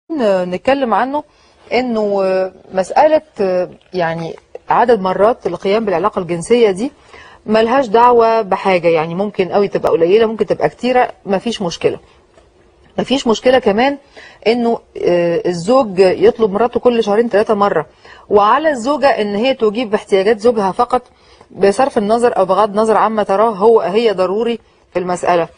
نتكلم عنه انه مسألة يعني عدد مرات القيام بالعلاقة الجنسية دي ملهاش دعوة بحاجة يعني ممكن قوي تبقى قليلة ممكن تبقى كتيرة مفيش مشكلة مفيش مشكلة كمان انه الزوج يطلب مراته كل شهرين ثلاثة مرة وعلى الزوجة ان هي تجيب باحتياجات زوجها فقط بصرف النظر او بغض النظر عما تراه هو هي ضروري في المسألة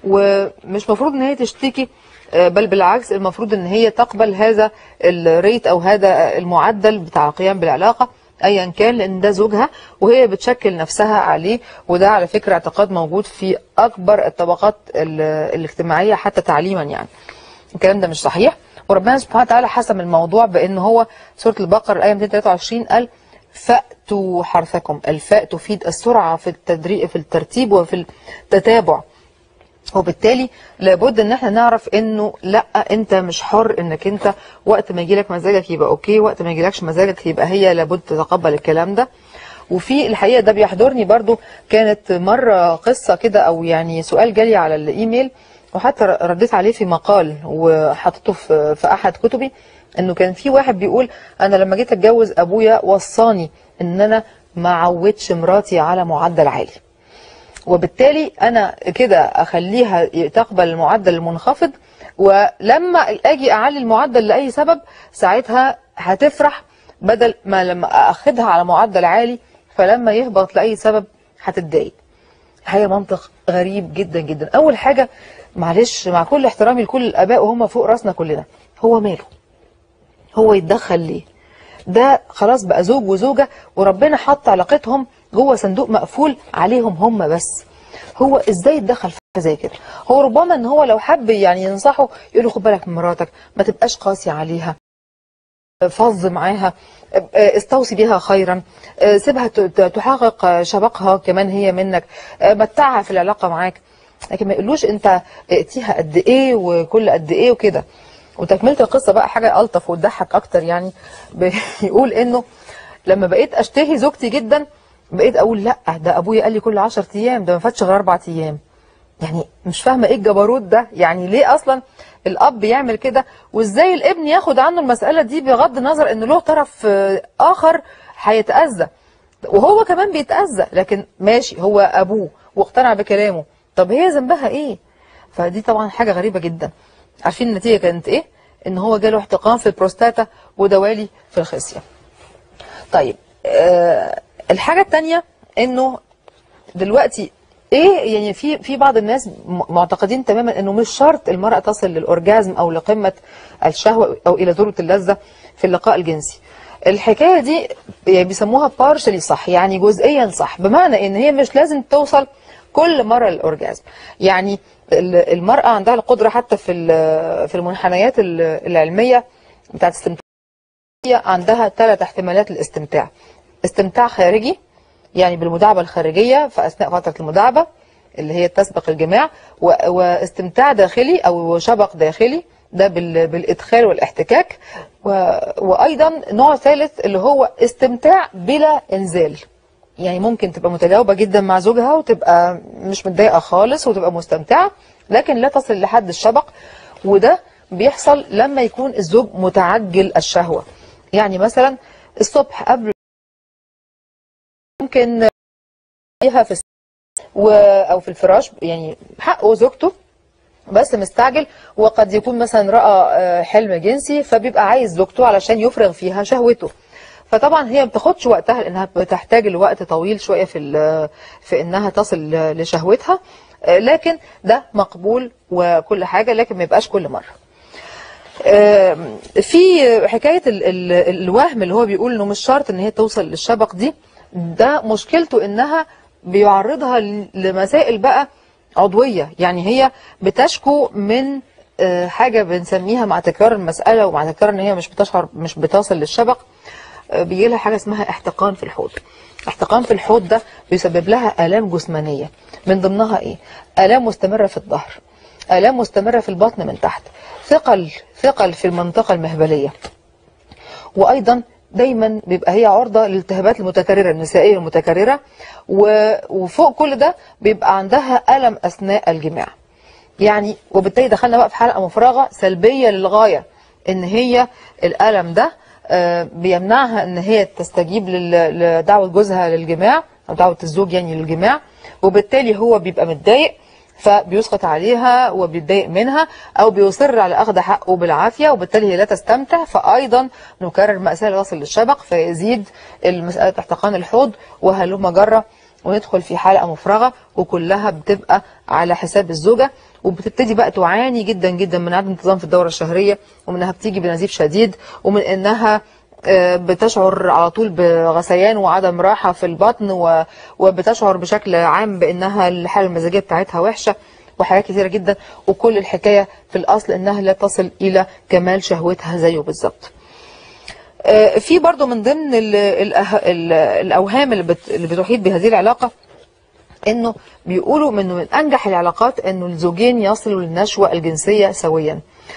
ومش مفروض ان هي تشتكي بل بالعكس المفروض ان هي تقبل هذا الريت او هذا المعدل بتاع القيام بالعلاقة ايا كان لان ده زوجها وهي بتشكل نفسها عليه وده على فكرة اعتقاد موجود في اكبر الطبقات الاجتماعية حتى تعليما يعني الكلام ده مش صحيح وربنا سبحانه وتعالى حسم الموضوع بان هو سورة البقرة الايه 223 قال فأتوا حرثكم الفاء تفيد السرعة في التدريب في الترتيب وفي التتابع وبالتالي لابد ان احنا نعرف انه لا انت مش حر انك انت وقت ما يجيلك مزاجك يبقى اوكي وقت ما يجيلكش مزاجك يبقى هي لابد تتقبل الكلام ده وفي الحقيقه ده بيحضرني برضو كانت مره قصه كده او يعني سؤال جالي على الايميل وحتى رديت عليه في مقال وحطيته في, في احد كتبي انه كان في واحد بيقول انا لما جيت اتجوز ابويا وصاني ان انا ما عودش مراتي على معدل عالي وبالتالي انا كده اخليها تقبل المعدل المنخفض ولما اجي اعلي المعدل لاي سبب ساعتها هتفرح بدل ما لما اخدها على معدل عالي فلما يهبط لاي سبب هتتضايق هي منطق غريب جدا جدا اول حاجه معلش مع كل احترامي لكل الاباء وهم فوق راسنا كلنا هو ماله هو يتدخل ليه ده خلاص بقى زوج وزوجة وربنا حط علاقتهم جوه صندوق مقفول عليهم هم بس هو ازاي يتدخل في حاجه زي كده هو ربما ان هو لو حب يعني ينصحه يقول له خد بالك من مراتك ما تبقاش قاسي عليها فظ معاها استوصي بها خيرا سيبها تحقق شبقها كمان هي منك متعها في العلاقه معاك لكن ما يقولوش انت ائتيها قد ايه وكل قد ايه وكده وتكمله القصه بقى حاجه الطف وتضحك اكتر يعني بيقول انه لما بقيت اشتهي زوجتي جدا بقيت اقول لا ده ابويا قال لي كل 10 ايام ده ما فاتش غير اربع ايام يعني مش فاهمه ايه الجبروت ده يعني ليه اصلا الاب يعمل كده وازاي الابن ياخد عنه المساله دي بغض النظر ان له طرف اخر هيتاذى وهو كمان بيتاذى لكن ماشي هو ابوه واقتنع بكلامه طب هي ذنبها ايه فدي طبعا حاجه غريبه جدا عارفين النتيجه كانت ايه ان هو جاله احتقان في البروستاتا ودوالي في الخصيه طيب آه الحاجة التانية انه دلوقتي ايه يعني في في بعض الناس معتقدين تماما انه مش شرط المرأة تصل للاورجازم او لقمة الشهوة او الى ذروة اللذة في اللقاء الجنسي الحكاية دي يعني بيسموها بارشلي صح يعني جزئيا صح بمعنى ان هي مش لازم توصل كل مرة للاورجازم يعني المرأة عندها القدرة حتى في في المنحنيات العلمية بتاعت الاستمتاع عندها ثلاث احتمالات للاستمتاع استمتاع خارجي يعني بالمداعبة الخارجية في أثناء فترة المداعبة اللي هي تسبق الجماع واستمتاع داخلي أو شبق داخلي ده بالإدخال والاحتكاك وأيضا نوع ثالث اللي هو استمتاع بلا إنزال يعني ممكن تبقى متجاوبة جدا مع زوجها وتبقى مش متضايقة خالص وتبقى مستمتعة لكن لا تصل لحد الشبق وده بيحصل لما يكون الزوج متعجل الشهوة يعني مثلا الصبح قبل ممكن فيها في و... او في الفراش يعني حقه زوجته بس مستعجل وقد يكون مثلا راى حلم جنسي فبيبقى عايز زوجته علشان يفرغ فيها شهوته فطبعا هي ما بتاخدش وقتها لانها بتحتاج لوقت طويل شويه في في انها تصل لشهوتها لكن ده مقبول وكل حاجه لكن ما يبقاش كل مره في حكايه ال... ال... الوهم اللي هو بيقول انه مش شرط ان هي توصل للشبق دي ده مشكلته انها بيعرضها لمسائل بقى عضوية يعني هي بتشكو من حاجة بنسميها مع تكرار المسألة ومع تكرار ان هي مش بتشعر مش بتصل للشبق بيجي لها حاجة اسمها احتقان في الحوض احتقان في الحوض ده بيسبب لها آلام جسمانية من ضمنها ايه آلام مستمرة في الظهر آلام مستمرة في البطن من تحت ثقل ثقل في المنطقة المهبلية وأيضا دايما بيبقى هي عرضة للالتهابات المتكررة النسائية المتكررة وفوق كل ده بيبقى عندها ألم أثناء الجماع يعني وبالتالي دخلنا بقى في حلقة مفرغة سلبية للغاية ان هي الالم ده آه، بيمنعها ان هي تستجيب لل- لدعوه جوزها للجماع او دعوه الزوج يعني للجماع وبالتالي هو بيبقى متضايق فبيسقط عليها وبيتضايق منها او بيصر على اخذ حقه بالعافيه وبالتالي هي لا تستمتع فايضا نكرر ماساه الواصل للشبق فيزيد المساله احتقان الحوض وهلم جره وندخل في حلقه مفرغه وكلها بتبقى على حساب الزوجه وبتبتدي بقى تعاني جدا جدا من عدم انتظام في الدوره الشهريه ومن انها بتيجي بنزيف شديد ومن انها آه، بتشعر على طول بغثيان وعدم راحه في البطن و- وبتشعر بشكل عام بانها الحاله المزاجيه بتاعتها وحشه وحاجات كثيره جدا وكل الحكايه في الاصل انها لا تصل الى كمال شهوتها زيه بالظبط. آه، في برضو من ضمن ال ال ال الاوهام اللي, بت اللي بتحيط بهذه العلاقه انه بيقولوا انه من انجح العلاقات انه الزوجين يصلوا للنشوه الجنسيه سويا.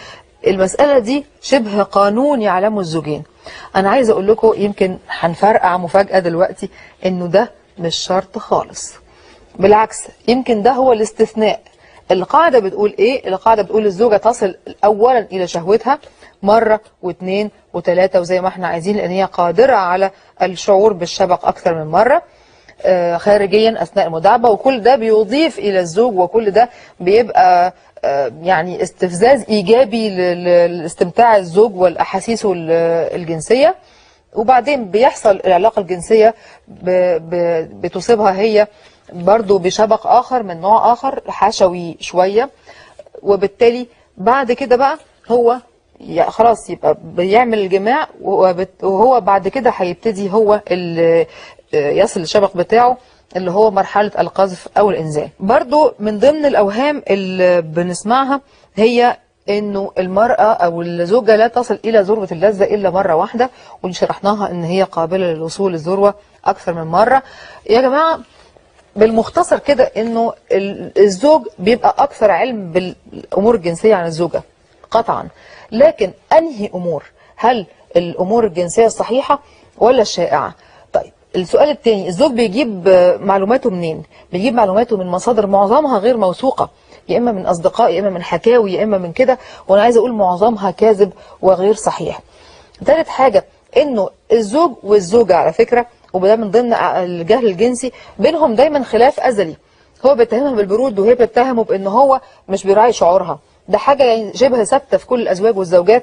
المسألة دي شبه قانون يعلمه الزوجين أنا عايزة أقول لكم يمكن هنفرقع مفاجأة دلوقتي إنه ده مش شرط خالص بالعكس يمكن ده هو الاستثناء القاعدة بتقول إيه؟ القاعدة بتقول الزوجة تصل أولا إلى شهوتها مرة واثنين وثلاثة وزي ما احنا عايزين لأن هي قادرة على الشعور بالشبق أكثر من مرة آه، خارجيا اثناء المداعبه وكل ده بيضيف الى الزوج وكل ده بيبقى آه، يعني استفزاز ايجابي ل- ل- لاستمتاع الزوج والاحاسيسه ال- الجنسيه وبعدين بيحصل العلاقه الجنسيه ب- ب- بتصيبها هي برضو بشبق اخر من نوع اخر حشوي شويه وبالتالي بعد كده بقى هو ي- خلاص يبقى بيعمل الجماع وبت- وهو بعد كده هيبتدي هو اللي يصل الشبق بتاعه اللي هو مرحلة القذف أو الإنزال برضو من ضمن الأوهام اللي بنسمعها هي انه المرأة او الزوجة لا تصل الى ذروة اللذة الا مرة واحدة واللي شرحناها ان هي قابلة للوصول للذروة اكثر من مرة يا جماعة بالمختصر كده انه ال- الزوج بيبقى اكثر علم بالامور الجنسيه عن الزوجه قطعا لكن انهي امور هل الامور الجنسيه الصحيحه ولا الشائعه طيب السؤال الثاني الزوج بيجيب آه، معلوماته منين بيجيب معلوماته من مصادر معظمها غير موثوقه يا اما من اصدقاء يا اما من حكاوي يا اما من كده وانا عايزه اقول معظمها كاذب وغير صحيح ثالث حاجه انه الزوج والزوجه على فكره وده من ضمن الجهل الجنسي بينهم دايما خلاف ازلي هو بيتهمها بالبرود وهي بتتهمه بان هو مش بيراعي شعورها ده حاجه يعني شبه ثابته في كل الازواج والزوجات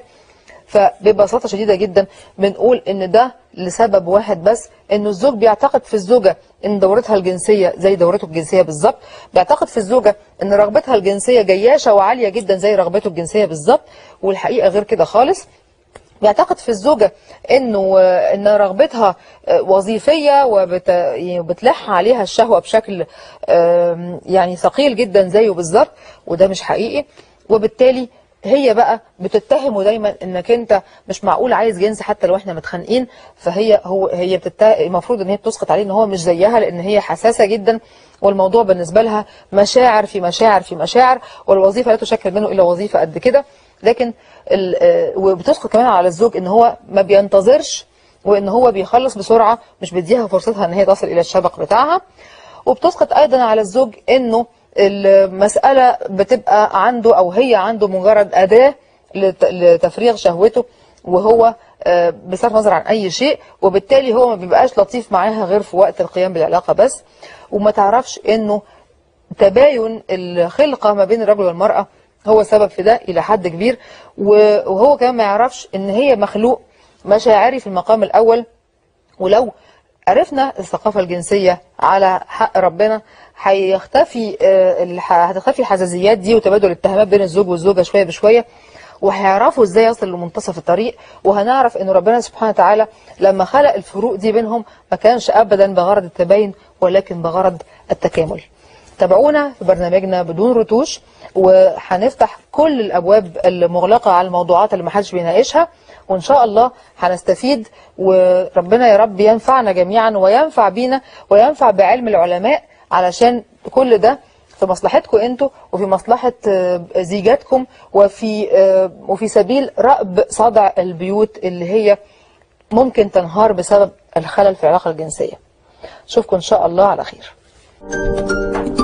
فببساطه شديده جدا بنقول ان ده لسبب واحد بس انه الزوج بيعتقد في الزوجه ان دورتها الجنسيه زي دورته الجنسيه بالظبط بيعتقد في الزوجه ان رغبتها الجنسيه جياشه وعاليه جدا زي رغبته الجنسيه بالظبط والحقيقه غير كده خالص بيعتقد في الزوجة انه ان رغبتها وظيفية وبتلح عليها الشهوة بشكل آم، يعني ثقيل جدا زيه بالظبط وده مش حقيقي وبالتالي هي بقى بتتهمه دايما انك انت مش معقول عايز جنس حتى لو احنا متخانقين فهي هو هي بتت... المفروض ان هي بتسقط عليه ان هو مش زيها لان هي حساسه جدا والموضوع بالنسبه لها مشاعر في مشاعر في مشاعر والوظيفه لا تشكل منه الا وظيفه قد كده لكن ال... آه، وبتسقط كمان على الزوج ان هو ما بينتظرش وان هو بيخلص بسرعه مش بيديها فرصتها ان هي تصل الى الشبق بتاعها وبتسقط ايضا على الزوج انه المساله بتبقى عنده او هي عنده مجرد اداه لت- لتفريغ شهوته وهو آه، بصرف النظر عن اي شيء وبالتالي هو ما بيبقاش لطيف معاها غير في وقت القيام بالعلاقه بس وما تعرفش انه تباين الخلقه ما بين الرجل والمراه هو سبب في ده الى حد كبير و- وهو كمان ما يعرفش ان هي مخلوق مشاعري في المقام الاول ولو عرفنا الثقافة الجنسية على حق ربنا هيختفي آه، الح- هتختفي الحزازيات دي وتبادل الاتهامات بين الزوج والزوجة شوية بشوية وهيعرفوا ازاي يصلوا لمنتصف الطريق وهنعرف ان ربنا سبحانه وتعالى لما خلق الفروق دي بينهم ما كانش ابدا بغرض التباين ولكن بغرض التكامل تابعونا في برنامجنا بدون رتوش وهنفتح كل الابواب المغلقه على الموضوعات اللي ما حدش بيناقشها وان شاء الله هنستفيد وربنا يا رب ينفعنا جميعا وينفع بينا وينفع بعلم العلماء علشان كل ده في مصلحتكم انتوا وفي مصلحه آه، زيجاتكم وفي آه، وفي سبيل رأب صدع البيوت اللي هي ممكن تنهار بسبب الخلل في العلاقه الجنسيه اشوفكم ان شاء الله على خير